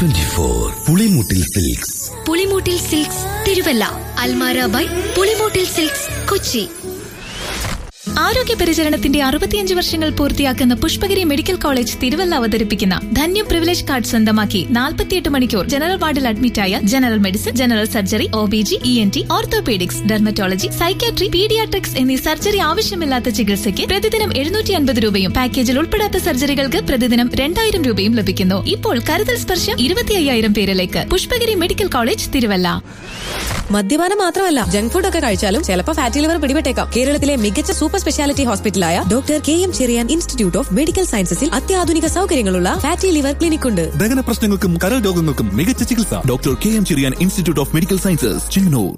twenty four Pulimoottil silks Pulimoottil silks Thiruvalla Almara by Pulimoottil silks Kochi ആരോഗ്യ പരിചരണത്തിന്റെ അറുപത്തിയഞ്ച് വർഷങ്ങൾ പൂർത്തിയാക്കുന്ന പുഷ്പഗിരി മെഡിക്കൽ കോളേജ് തിരുവല്ല അവതരിപ്പിക്കുന്ന ധന്യ പ്രിവിലേജ് കാർഡ് സ്വന്തമാക്കി നാൽപ്പത്തിയെട്ട് മണിക്കൂർ ജനറൽ വാർഡിൽ അഡ്മിറ്റായ general medicine general surgery O B G E N T orthopaedics dermatology psychiatry paediatrics എന്നീ സർജറി ആവശ്യമില്ലാത്ത ചികിത്സയ്ക്ക് പ്രതിദിനം എഴുന്നൂറ്റി അൻപത് രൂപയും പാക്കേജിൽ ഉൾപ്പെടാത്ത സർജറികൾക്ക് പ്രതിദിനം രണ്ടായിരം രൂപയും ലഭിക്കുന്നു ഇപ്പോൾ കരുതൽ സ്പർശം ഇരുപത്തി അയ്യായിരം പേരിലേക്ക് പുഷ്പഗിരി മെഡിക്കൽ കോളേജ് തിരുവല്ല മദ്യപാനം മാത്രമല്ല ജങ്ക് ഫുഡ് ഒക്കെ കഴിച്ചാലും ചിലപ്പോൾ ഫാറ്റി ലിവർ പിടിപെട്ടേക്കാം കേരളത്തിലെ മികച്ച സൂപ്പർ സ്പെഷ്യാലിറ്റി ഹോസ്പിറ്റലായ doctor K M Cherian institute of medical സയൻസസിൽ അത്യാധുനിക സൗകര്യങ്ങളുള്ള ഫാറ്റി ലിവർ ക്ലിനിക് ഉണ്ട് ദഹന പ്രശ്നങ്ങൾക്കും കരൾ രോഗങ്ങൾക്കും മികച്ച ചികിത്സ doctor K M Cherian institute of medical sciences Chengannur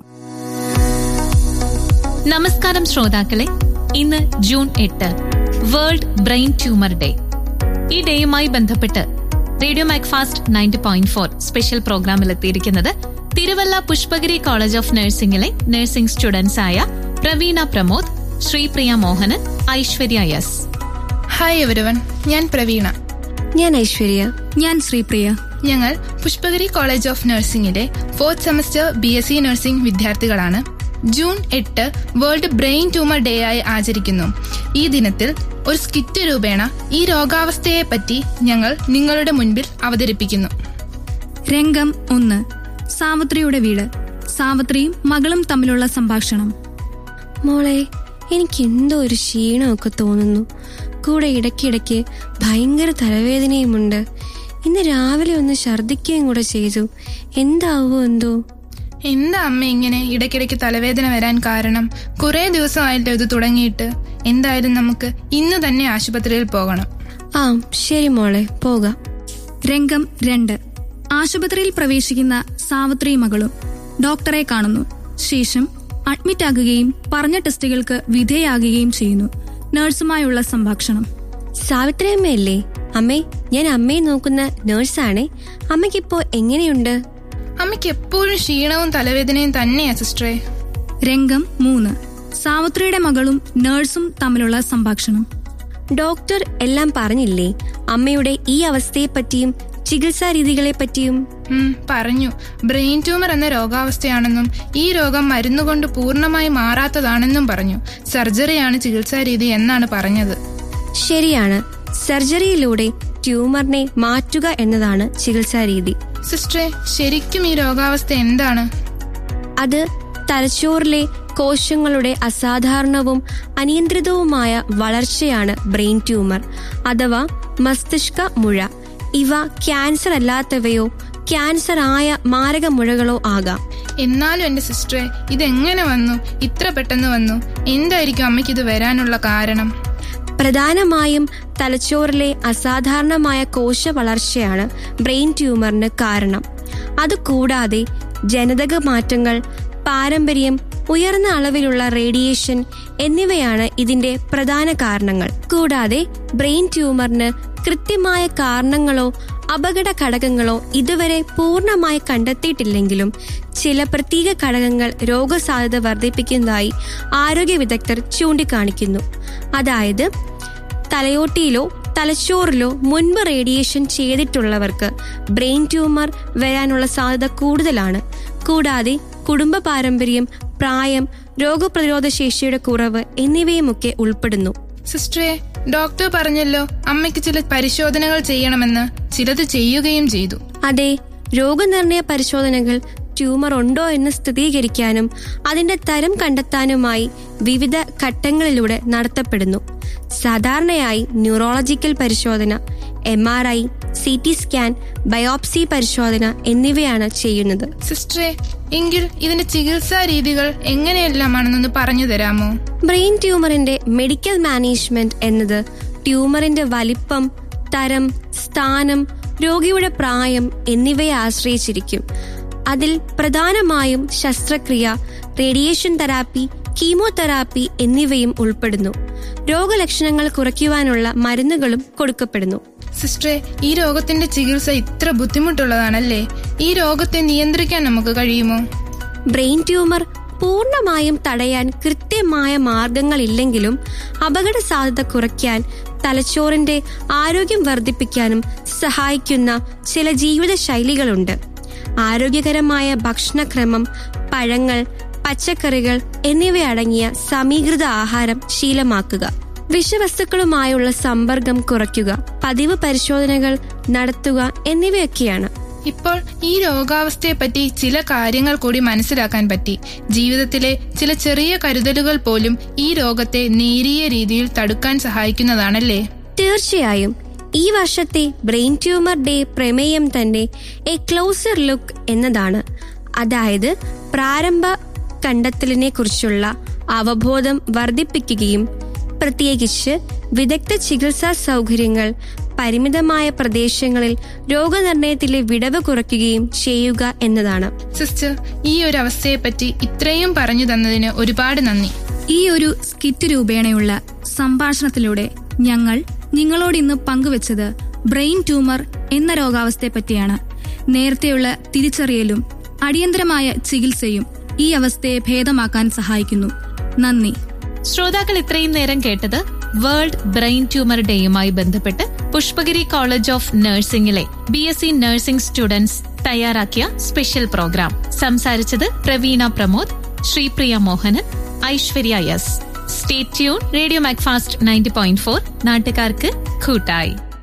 നമസ്കാരം ശ്രോതാക്കളെ ഇന്ന് ജൂൺ എട്ട് വേൾഡ് ബ്രെയിൻ ട്യൂമർ ഡേ ഈ ഡേയുമായി ബന്ധപ്പെട്ട് radio Macfast ninety point four special പ്രോഗ്രാമിൽ എത്തിയിരിക്കുന്നത് തിരുവല്ല പുഷ്പഗിരി കോളേജ് ഓഫ് നഴ്സിംഗിലെ നഴ്സിംഗ് സ്റ്റുഡൻസ് ആയ Praveena Pramod Sreepriya Mohanan Aishwarya S hi everyone ഞാൻ പ്രവീണ ഞാൻ ഐശ്വര്യ ഞാൻ ശ്രീപ്രിയ ഞങ്ങൾ പുഷ്പഗിരി കോളേജ് ഓഫ് നഴ്സിംഗിലെ fourth semester B S C nursing വിദ്യാർത്ഥികളാണ് ജൂൺ എട്ട് വേൾഡ് ബ്രെയിൻ ട്യൂമർ ഡേ ആയി ആചരിക്കുന്നു ഈ ദിനത്തിൽ ഒരു സ്കിറ്റ് രൂപേണ ഈ രോഗാവസ്ഥയെ പറ്റി ഞങ്ങൾ നിങ്ങളുടെ മുൻപിൽ അവതരിപ്പിക്കുന്നു രംഗം ഒന്ന് സാവിത്രിയുടെ വീട് സാവിത്രിയും മകളും തമ്മിലുള്ള സംഭാഷണം മോളെ എനിക്ക് എന്തോ ഒരു ക്ഷീണമൊക്കെ തോന്നുന്നു കൂടെ ഇടയ്ക്കിടയ്ക്ക് ഭയങ്കര തലവേദനയുമുണ്ട് ഇന്ന് രാവിലെ ഒന്ന് ഛർദിക്കുകയും കൂടെ ചെയ്തു എന്താവോ എന്തോ എന്താ അമ്മ ഇങ്ങനെ ഇടയ്ക്കിടയ്ക്ക് തലവേദന വരാൻ കാരണം കുറെ ദിവസമായിട്ടോ ഇത് തുടങ്ങിയിട്ട് എന്തായാലും നമുക്ക് ഇന്ന് തന്നെ ആശുപത്രിയിൽ പോകണം ആ ശരി മോളെ പോകാം രംഗം രണ്ട് ആശുപത്രിയിൽ പ്രവേശിക്കുന്ന സാവിത്രി മകളും ഡോക്ടറെ കാണുന്നു ശേഷം അഡ്മിറ്റ് ആകുകയും പറഞ്ഞ ടെസ്റ്റുകൾക്ക് വിധേയാകുകയും ചെയ്യുന്നു നഴ്സുമായുള്ള സംഭാഷണം സാവിത്രിയമ്മയല്ലേ അമ്മേ ഞാൻ അമ്മയെ നോക്കുന്ന നേഴ്സാണേ അമ്മയ്ക്കിപ്പോ എങ്ങനെയുണ്ട് അമ്മയ്ക്ക് എപ്പോഴും ക്ഷീണവും തലവേദനയും തന്നെയാ സിസ്റ്ററെ രംഗം മൂന്ന് സാവിത്രിയുടെ മകളും നഴ്സും തമ്മിലുള്ള സംഭാഷണം ഡോക്ടർ എല്ലാം പറഞ്ഞില്ലേ അമ്മയുടെ ഈ അവസ്ഥയെപ്പറ്റിയും ചികിത്സാ രീതികളെ പറ്റിയും ഉം, പറഞ്ഞു ബ്രെയിൻ ട്യൂമർ എന്ന രോഗാവസ്ഥയാണെന്നും ഈ രോഗം മരുന്നുകൊണ്ട് പൂർണ്ണമായി മാറാത്തതാണെന്നും പറഞ്ഞു സർജറിയാണ് ചികിത്സാ രീതി എന്നാണ് പറഞ്ഞത് ശരിയാണ് സർജറിയിലൂടെ ട്യൂമറിനെ മാറ്റുക എന്നതാണ് ചികിത്സാ രീതി സിസ്റ്ററെ ശരിക്കും ഈ രോഗാവസ്ഥ എന്താണ് അത് തലച്ചോറിലെ കോശങ്ങളുടെ അസാധാരണവും അനിയന്ത്രിതവുമായ വളർച്ചയാണ് ബ്രെയിൻ ട്യൂമർ അഥവാ മസ്തിഷ്ക മുഴ ഇവ ക്യാൻസർ അല്ലാത്തവയോ ക്യാൻസർ ആയ മാരക മുഴകളോ ആകാം എന്നാലും എന്റെ സിസ്റ്ററെ ഇതെങ്ങനെ വന്നു ഇത്ര പെട്ടെന്ന് വന്നു എന്തായിരിക്കും അമ്മയ്ക്ക് ഇത് വരാനുള്ള കാരണം പ്രധാനമായും തലച്ചോറിലെ അസാധാരണമായ കോശ വളർച്ചയാണ് ബ്രെയിൻ ട്യൂമറിന് കാരണം അതുകൂടാതെ ജനിതക മാറ്റങ്ങൾ പാരമ്പര്യം ഉയർന്ന അളവിലുള്ള റേഡിയേഷൻ എന്നിവയാണ് ഇതിന്റെ പ്രധാന കാരണങ്ങൾ കൂടാതെ ബ്രെയിൻ ട്യൂമറിന് കൃത്യമായ കാരണങ്ങളോ അപകട ഘടകങ്ങളോ ഇതുവരെ പൂർണ്ണമായി കണ്ടെത്തിയിട്ടില്ലെങ്കിലും ചില പ്രത്യേക ഘടകങ്ങൾ രോഗസാധ്യത വർദ്ധിപ്പിക്കുന്നതായി ആരോഗ്യ വിദഗ്ധർ ചൂണ്ടിക്കാണിക്കുന്നു അതായത് തലയോട്ടിയിലോ തലച്ചോറിലോ മുൻപ് റേഡിയേഷൻ ചെയ്തിട്ടുള്ളവർക്ക് ബ്രെയിൻ ട്യൂമർ വരാനുള്ള സാധ്യത കൂടുതലാണ് കൂടാതെ കുടുംബ പാരമ്പര്യം പ്രായം രോഗപ്രതിരോധ ശേഷിയുടെ കുറവ് എന്നിവയുമൊക്കെ ഉൾപ്പെടുന്നു സിസ്റ്ററെ ഡോക്ടർ പറഞ്ഞല്ലോ അമ്മയ്ക്ക് ചില പരിശോധനകൾ ചെയ്യണമെന്ന് ചിലത് ചെയ്യുകയും ചെയ്തു അതെ രോഗനിർണയ പരിശോധനകൾ ട്യൂമർ ഉണ്ടോ എന്ന് സ്ഥിരീകരിക്കാനും അതിന്റെ തരം കണ്ടെത്താനുമായി വിവിധ ഘട്ടങ്ങളിലൂടെ നടത്തപ്പെടുന്നു സാധാരണയായി ന്യൂറോളജിക്കൽ പരിശോധന M R I C T scan biopsy പരിശോധന എന്നിവയാണ് ചെയ്യുന്നത് സിസ്റ്ററെ എങ്കിൽ ഇതിന്റെ ചികിത്സാ രീതികൾ എങ്ങനെയെല്ലാമാണെന്നൊന്ന് പറഞ്ഞു തരാമോ ബ്രെയിൻ ട്യൂമറിന്റെ മെഡിക്കൽ മാനേജ്മെന്റ് എന്നത് ട്യൂമറിന്റെ വലിപ്പം തരം സ്ഥാനം രോഗിയുടെ പ്രായം എന്നിവയെ ആശ്രയിച്ചിരിക്കും അതിൽ പ്രധാനമായും ശസ്ത്രക്രിയ റേഡിയേഷൻ തെറാപ്പി കീമോതെറാപ്പി എന്നിവയും ഉൾപ്പെടുന്നു രോഗലക്ഷണങ്ങൾ കുറയ്ക്കുവാനുള്ള മരുന്നുകളും കൊടുക്കപ്പെടുന്നു സിസ്റ്ററെ ഈ രോഗത്തിന്റെ ചികിത്സ ഇത്ര ബുദ്ധിമുട്ടുള്ളതാണല്ലേ ഈ രോഗത്തെ നിയന്ത്രിക്കാൻ നമുക്ക് കഴിയുമോ ബ്രെയിൻ ട്യൂമർ പൂർണ്ണമായും തടയാൻ കൃത്യമായ മാർഗങ്ങളില്ലെങ്കിലും അപകട സാധ്യത കുറയ്ക്കാൻ തലച്ചോറിന്റെ ആരോഗ്യം വർദ്ധിപ്പിക്കാനും സഹായിക്കുന്ന ചില ജീവിത ശൈലികളുണ്ട് ആരോഗ്യകരമായ ഭക്ഷണക്രമം പഴങ്ങൾ പച്ചക്കറികൾ എന്നിവയടങ്ങിയ സമീകൃത ആഹാരം ശീലമാക്കുക വിഷവസ്തുക്കളുമായുള്ള സമ്പർക്കം കുറയ്ക്കുക പതിവ് പരിശോധനകൾ നടത്തുക എന്നിവയൊക്കെയാണ് ഇപ്പോൾ ഈ രോഗാവസ്ഥയെപ്പറ്റി ചില കാര്യങ്ങൾ കൂടി മനസ്സിലാക്കാൻ പറ്റി ജീവിതത്തിലെ ചില ചെറിയ കരുതലുകൾ പോലും ഈ രോഗത്തെ നേരിയ രീതിയിൽ തടുക്കാൻ സഹായിക്കുന്നതാണല്ലേ തീർച്ചയായും ഈ വർഷത്തെ ബ്രെയിൻ ട്യൂമർ ഡേ പ്രമേയം തന്നെ എ ക്ലോസർ ലുക്ക് എന്നതാണ് അതായത് പ്രാരംഭ കണ്ടെത്തലിനെ കുറിച്ചുള്ള അവബോധം വർദ്ധിപ്പിക്കുകയും പ്രത്യേകിച്ച് വിദഗ്ധ ചികിത്സാ സൗകര്യങ്ങൾ പരിമിതമായ പ്രദേശങ്ങളിൽ രോഗനിർണയത്തിലെ വിടവ് കുറയ്ക്കുകയും ചെയ്യുക എന്നതാണ് സിസ്റ്റർ ഈ ഒരു അവസ്ഥയെപ്പറ്റി ഇത്രയും പറഞ്ഞു തന്നതിന് ഒരുപാട് നന്ദി ഈ ഒരു സ്കിറ്റ് രൂപേണയുള്ള സംഭാഷണത്തിലൂടെ ഞങ്ങൾ നിങ്ങളോട് ഇന്ന് പങ്കുവച്ചത് ബ്രെയിൻ ട്യൂമർ എന്ന രോഗാവസ്ഥയെ പറ്റിയാണ് നേരത്തെയുള്ള തിരിച്ചറിയലും അടിയന്തരമായ ചികിത്സയും ഈ അവസ്ഥയെ ഭേദമാക്കാൻ സഹായിക്കുന്നു നന്ദി ശ്രോതാക്കൾ ഇത്രയും നേരം കേട്ടത് വേൾഡ് ബ്രെയിൻ ട്യൂമർ ഡേയുമായി ബന്ധപ്പെട്ട് പുഷ്പഗിരി കോളേജ് ഓഫ് നഴ്സിംഗിലെ B S C nursing students തയ്യാറാക്കിയ സ്പെഷ്യൽ പ്രോഗ്രാം സംസാരിച്ചത് Praveena Pramod Sreepriya Mohanan Aishwarya S stay tuned radio Macfast ninety point four നാട്ടുകാർക്ക് കൂട്ടായി